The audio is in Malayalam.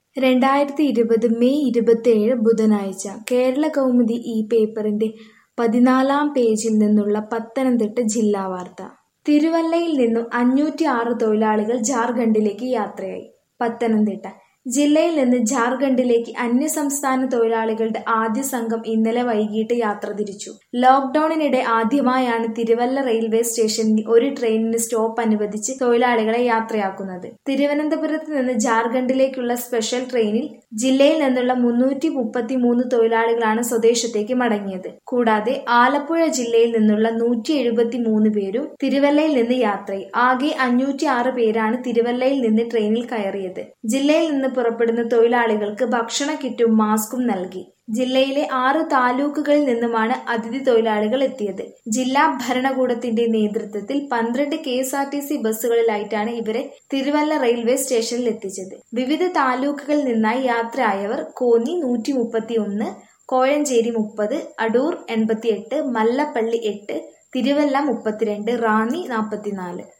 രണ്ടായിരത്തി ഇരുപത് മെയ് ഇരുപത്തിയേഴ് ബുധനാഴ്ച കേരള കൗമുദി ഈ പേപ്പറിന്റെ പതിനാലാം പേജിൽ നിന്നുള്ള പത്തനംതിട്ട ജില്ലാ വാർത്ത തിരുവല്ലയിൽ നിന്നും അഞ്ഞൂറ്റി ആറ് തൊഴിലാളികൾ ജാർഖണ്ഡിലേക്ക് യാത്രയായി പത്തനംതിട്ട ജില്ലയിൽ നിന്ന് ജാർഖണ്ഡിലേക്ക് അന്യസംസ്ഥാന തൊഴിലാളികളുടെ ആദ്യ സംഘം ഇന്നലെ വൈകിട്ട് യാത്ര തിരിച്ചു ലോക്ഡൌണിനിടെ ആദ്യമായാണ് തിരുവല്ല റെയിൽവേ സ്റ്റേഷനിൽ ഒരു ട്രെയിനിന് സ്റ്റോപ്പ് അനുവദിച്ച് തൊഴിലാളികളെ യാത്രയാക്കുന്നത് തിരുവനന്തപുരത്ത് നിന്ന് ജാർഖണ്ഡിലേക്കുള്ള സ്പെഷ്യൽ ട്രെയിനിൽ ജില്ലയിൽ നിന്നുള്ള മുന്നൂറ്റി മുപ്പത്തി മൂന്ന് തൊഴിലാളികളാണ് സ്വദേശത്തേക്ക് മടങ്ങിയത് കൂടാതെ ആലപ്പുഴ ജില്ലയിൽ നിന്നുള്ള നൂറ്റി എഴുപത്തി മൂന്ന് പേരും തിരുവല്ലയിൽ നിന്ന് യാത്രയായി ആകെ അഞ്ഞൂറ്റി ആറ് പേരാണ് തിരുവല്ലയിൽ നിന്ന് ട്രെയിനിൽ കയറിയത് ജില്ലയിൽ നിന്ന് പുറപ്പെടുന്ന തൊഴിലാളികൾക്ക് ഭക്ഷണ കിറ്റും മാസ്കും നൽകി ജില്ലയിലെ ആറ് താലൂക്കുകളിൽ നിന്നുമാണ് അതിഥി തൊഴിലാളികൾ എത്തിയത് ജില്ലാ ഭരണകൂടത്തിന്റെ നേതൃത്വത്തിൽ പന്ത്രണ്ട് K S R T C ബസ്സുകളിലായിട്ടാണ് ഇവരെ തിരുവല്ല റെയിൽവേ സ്റ്റേഷനിൽ എത്തിച്ചത് വിവിധ താലൂക്കുകളിൽ നിന്നായി യാത്രയായവർ കോന്നി നൂറ്റി മുപ്പത്തി ഒന്ന് കോഴഞ്ചേരി മുപ്പത് അടൂർ എൺപത്തിയെട്ട് മല്ലപ്പള്ളി എട്ട് തിരുവല്ല മുപ്പത്തിരണ്ട് റാന്നി നാൽപ്പത്തിനാല്